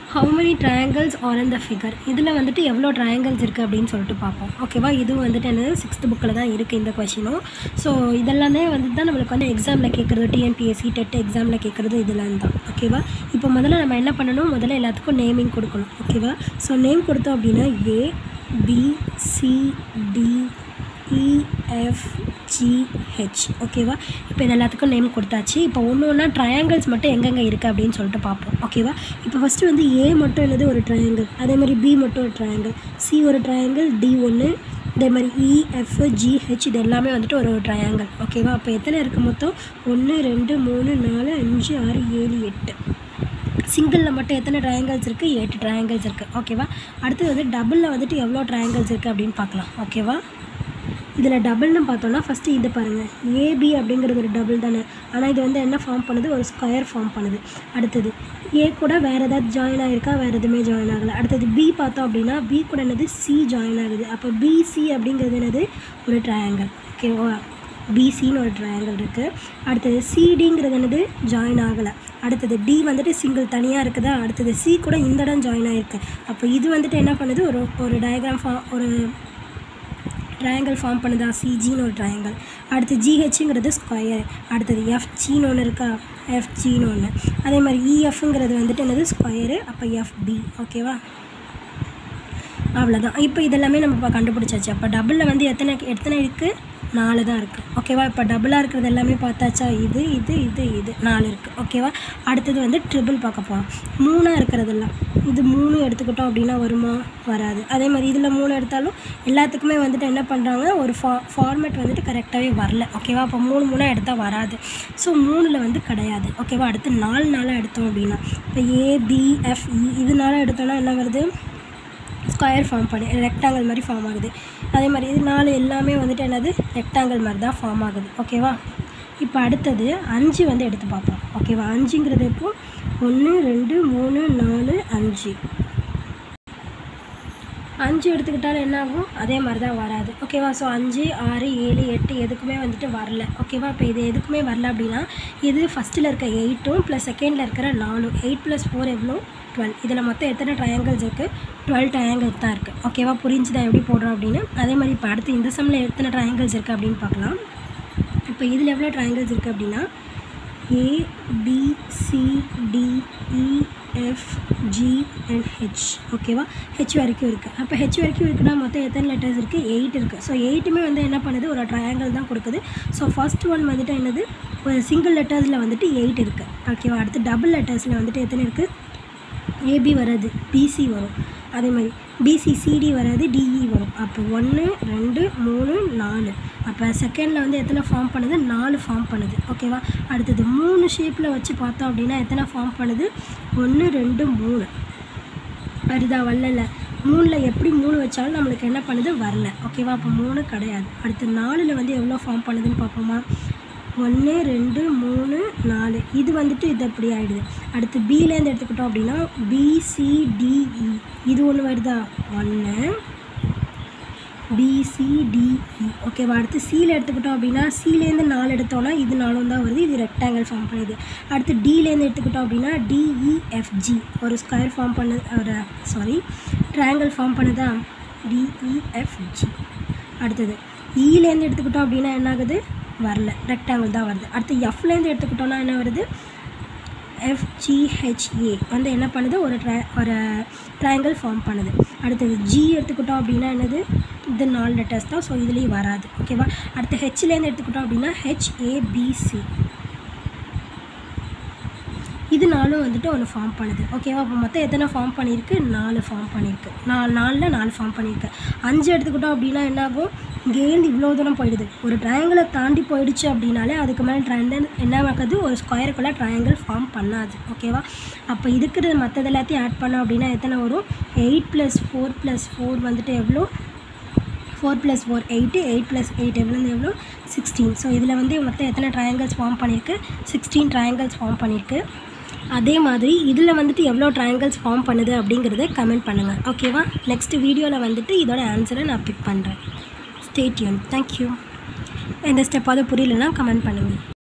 how many triangles are in the figure இதில் வந்துட்டு எவ்வளோ ட்ரையாங்கிள்ஸ் இருக்குது அப்படின்னு சொல்லிட்டு பார்ப்போம் ஓகேவா இதுவும் வந்துட்டு என்னது சிக்ஸ்த் புக்கில் தான் இருக்குது இந்த கொஷினும் ஸோ இதெல்லாமே வந்துட்டு தான் நம்மளுக்கு வந்து எக்ஸாமில் கேட்குறது டிஎன்பிஎஸ்சி டெட் எக்ஸாமில் கேட்குறது இதெல்லாம் தான் ஓகேவா இப்போ முதல்ல நம்ம என்ன பண்ணணும் முதல்ல எல்லாத்துக்கும் நேமிங் கொடுக்கணும் ஓகேவா ஸோ நேம் கொடுத்தோம் அப்படின்னா A B C D E F G H ஓகேவா இப்போ இது எல்லாத்துக்கும் நேம் கொடுத்தாச்சு இப்போ ஒன்று ஒன்றா ட்ரையாங்கிள்ஸ் மட்டும் எங்கெங்கே இருக்குது அப்படின்னு சொல்லிட்டு பார்ப்போம் ஓகேவா இப்போ ஃபஸ்ட்டு வந்து ஏ மட்டும் என்னது ஒரு ட்ரையாங்கிள் அதே மாதிரி பி மட்டும் ஒரு ட்ரையாங்கிள் சி ஒரு ட்ரையாங்கிள் டி ஒன்று இதே மாதிரி இஎஃப் ஜிஹெச் இது எல்லாமே வந்துட்டு ஒரு ஒரு ட்ரையாங்கிள் ஓகேவா அப்போ எத்தனை இருக்குது மொத்தம் ஒன்று ரெண்டு மூணு நாலு அஞ்சு ஆறு ஏழு எட்டு சிங்கிளில் மட்டும் எத்தனை ட்ரையாங்கிள்ஸ் இருக்குது எட்டு ட்ரையாங்கிள்ஸ் இருக்குது ஓகேவா அடுத்தது வந்து டபுளில் வந்துட்டு எவ்வளோ ட்ரையாங்கிள்ஸ் இருக்குது அப்படின்னு பார்க்கலாம் ஓகேவா இதில் டபுள்னு பார்த்தோன்னா ஃபஸ்ட்டு இது பாருங்கள் ஏபி அப்படிங்கிறது ஒரு டபுள் தானே ஆனால் இது வந்து என்ன ஃபார்ம் பண்ணுது ஒரு ஸ்கொயர் ஃபார்ம் பண்ணுது அடுத்தது ஏ கூட வேறு ஏதாவது ஜாயின் ஆகிருக்கா வேறு எதுவுமே ஜாயின் ஆகலை அடுத்தது பி பார்த்தோம் அப்படின்னா பி கூட என்னது சி ஜாயின் ஆகுது அப்போ பிசி அப்படிங்கிறது என்னது ஒரு ட்ரையாங்கிள் ஓகேவா பிசின்னு ஒரு ட்ரையாங்கிள் இருக்குது அடுத்தது சிடிங்கிறது என்னது ஜாயின் ஆகலை அடுத்தது டி வந்துட்டு சிங்கிள் தனியாக இருக்குதா அடுத்தது சி கூட இந்த இடம் ஜாயின் ஆகிருக்கு அப்போ இது வந்துட்டு என்ன பண்ணுது ஒரு ஒரு டயக்ராம் ஃபார்ம் ஒரு ட்ரையாங்கிள் ஃபார்ம் பண்ணுதா சிஜின்னு ஒரு ட்ரையாங்கிள் அடுத்து ஜிஹெச்ங்கிறது ஸ்கொயர் அடுத்தது எஃப்ஜின்னு ஒன்று இருக்கா எஃப்ஜின்னு ஒன்று அதே மாதிரி இஎஃப்ங்கிறது வந்துட்டு என்னது ஸ்கொயரு அப்போ எஃப்பி ஓகேவா அவ்வளோதான் இப்போ இதெல்லாமே நம்ம இப்போ கண்டுபிடிச்சாச்சு அப்போ டபுளில் வந்து எத்தனை எத்தனை இருக்குது நாலு தான் இருக்குது ஓகேவா இப்போ டபுளாக இருக்கிறது எல்லாமே பார்த்தாச்சா இது இது இது இது நாலு இருக்குது ஓகேவா அடுத்தது வந்து ட்ரிபிள் பார்க்க போகிறோம் மூணாக இருக்கிறதெல்லாம் இது மூணு எடுத்துக்கிட்டோம் அப்படின்னா வருமா வராது அதே மாதிரி இதில் மூணு எடுத்தாலும் எல்லாத்துக்குமே வந்துட்டு என்ன பண்ணுறாங்க ஒரு ஃபா ஃபார்மேட் வந்துட்டு கரெக்டாகவே வரல ஓகேவா அப்போ மூணு மூணாக எடுத்தால் வராது ஸோ மூணில் வந்து கிடையாது ஓகேவா அடுத்து நாலு நாளாக எடுத்தோம் அப்படின்னா இப்போ ஏபிஎஃப்இ இது நாளாக எடுத்தோம்னா என்ன வருது ஸ்கொயர் ஃபார்ம் பண்ணி ரெக்டாங்கிள் மாதிரி ஃபார்ம் ஆகுது அதே மாதிரி இது நாலு எல்லாமே வந்துட்டு என்னது ரெக்டாங்கிள் மாதிரி தான் ஃபார்ம் ஆகுது ஓகேவா இப்போ அடுத்தது அஞ்சு வந்து எடுத்து பார்ப்போம் ஓகேவா அஞ்சுங்கிறது இப்போ ஒன்று ரெண்டு மூணு நாலு அஞ்சு அஞ்சு எடுத்துக்கிட்டாலும் என்ன ஆகும் அதே மாதிரி தான் வராது ஓகேவா ஸோ அஞ்சு ஆறு ஏழு எட்டு எதுக்குமே வந்துட்டு வரல ஓகேவா இப்போ இது எதுக்குமே வரல அப்படின்னா இது ஃபஸ்ட்டில் இருக்க எயிட்டும் ப்ளஸ் செகண்டில் இருக்கிற நாலும் எயிட் ப்ளஸ் ஃபோர் எவ்வளோ டுவெல் இதில் மொத்தம் எத்தனை ட்ரையாங்கிள்ஸ் இருக்குது டுவெல் ட்ரையாங்கிள்ஸ் தான் இருக்குது ஓகேவா புரிஞ்சுதான் எப்படி போடுறோம் அப்படின்னு அதே மாதிரி இப்போ அடுத்து இந்த சம்மில் எத்தனை ட்ரையாங்கிள்ஸ் இருக்குது அப்படின்னு பார்க்கலாம் இப்போ இதில் எவ்வளோ ட்ரையாங்கிள்ஸ் இருக்குது அப்படின்னா A B C D E F G and H ஓகேவா ஹெச் வரைக்கும் இருக்குது அப்போ ஹெச் வரைக்கும் இருக்குன்னா மொத்தம் எத்தனை லெட்டர்ஸ் இருக்குது எயிட் இருக்குது ஸோ எயிட்டுமே வந்து என்ன பண்ணுது ஒரு ட்ரையாங்கிள் தான் கொடுக்குது ஸோ ஃபர்ஸ்ட் ஒன் வந்துட்டு என்னது ஒரு சிங்கிள் லெட்டர்ஸில் வந்துட்டு எயிட் இருக்குது ஓகேவா அடுத்து டபுள் லெட்டர்ஸில் வந்துட்டு எத்தனை இருக்குது ஏபி வராது பிசி வரும் அதே மாதிரி பிசி சிடி வராது டிஇ வரும் அப்போ ஒன்று ரெண்டு மூணு நாலு அப்போ செகண்டில் வந்து எத்தனை ஃபார்ம் பண்ணுது நாலு ஃபார்ம் பண்ணுது ஓகேவா அடுத்தது மூணு ஷேப்பில் வச்சு பார்த்தோம் அப்படின்னா எத்தனை ஃபார்ம் பண்ணுது ஒன்று ரெண்டு மூணு வருதா வரல மூணில் எப்படி மூணு வச்சாலும் நம்மளுக்கு என்ன பண்ணுது வரல ஓகேவா அப்போ மூணு கிடையாது அடுத்து நாலில் வந்து எவ்வளோ ஃபார்ம் பண்ணுதுன்னு பார்ப்போமா ஒன்று ரெண்டு மூணு நாலு இது வந்துட்டு இது அப்படி ஆகிடுது அடுத்து பிலேருந்து எடுத்துக்கிட்டோம் அப்படின்னா பிசிடிஇ இது ஒன்று வருதா ஒன்று பிசிடிஇ ஓகேவா அடுத்து சியில் எடுத்துக்கிட்டோம் அப்படின்னா சிலேருந்து நாலு எடுத்தோம்னா இது நாலும் தான் வருது இது ரெக்டாங்கிள் ஃபார்ம் பண்ணுது அடுத்து டிலேருந்து எடுத்துக்கிட்டோம் அப்படின்னா டிஇஎஃப்ஜி ஒரு ஸ்கொயர் ஃபார்ம் பண்ண ஒரு சாரி ட்ரையாங்கிள் ஃபார்ம் பண்ணுதா டிஇஎஃப்ஜி அடுத்தது இலேருந்து எடுத்துக்கிட்டோம் அப்படின்னா என்ன ஆகுது வரல ரெக்டாங்கிள் தான் வருது அடுத்து எஃப்லேருந்து எடுத்துக்கிட்டோம்னா என்ன வருது எஃப்ஜிஹெச்ஏ வந்து என்ன பண்ணுது ஒரு ட்ரை ஒரு ட்ரையாங்கிள் ஃபார்ம் பண்ணுது அடுத்தது ஜி எடுத்துக்கிட்டோம் அப்படின்னா என்னது இது நாலு லெட்டர்ஸ் தான் ஸோ இதுலேயும் வராது ஓகேவா அடுத்து ஹெச்லேருந்து எடுத்துக்கிட்டோம் அப்படின்னா ஹெச்ஏபிசி இது நாலும் வந்துட்டு ஒன்று ஃபார்ம் பண்ணுது ஓகேவா அப்போ மொத்தம் எத்தனை ஃபார்ம் பண்ணியிருக்கு நாலு ஃபார்ம் பண்ணியிருக்கு நாலு நாலில் நாலு ஃபார்ம் பண்ணியிருக்கு அஞ்சு எடுத்துக்கிட்டோம் அப்படின்னா என்ன ஆகும் இங்கேருந்து இவ்வளோ தூரம் போயிடுது ஒரு ட்ரையாங்கிளை தாண்டி போயிடுச்சு அப்படின்னாலே அதுக்கு மேலே ட்ரையாங்கிள் என்ன ஆகுது ஒரு ஸ்கொயருக்குள்ளே ட்ரையாங்கிள் ஃபார்ம் பண்ணாது ஓகேவா அப்போ இருக்கிறது மற்றது எல்லாத்தையும் ஆட் பண்ணோம் அப்படின்னா எத்தனை வரும் eight plus four plus four வந்துட்டு எவ்வளோ four plus four eight eight plus eight எவ்வளோ எவ்வளோ சிக்ஸ்டீன் ஸோ இதில் வந்து மொத்தம் எத்தனை ட்ரையாங்கிள்ஸ் ஃபார்ம் பண்ணியிருக்கு சிக்ஸ்டீன் ட்ரையாங்கிள்ஸ் ஃபார்ம் பண்ணியிருக்கு அதே மாதிரி இதில் வந்துட்டு எவ்வளோ ட்ரையாங்கிள்ஸ் ஃபார்ம் பண்ணுது அப்படிங்கிறத கமெண்ட் பண்ணுங்கள் ஓகேவா நெக்ஸ்ட் வீடியோவில் வந்துட்டு இதோட ஆன்சரை நான் பிக் பண்ணுறேன் ஸ்டேட்யூன் தேங்க்யூ எந்த ஸ்டெப்பாவது புரியலன்னா கமெண்ட் பண்ணுங்கள்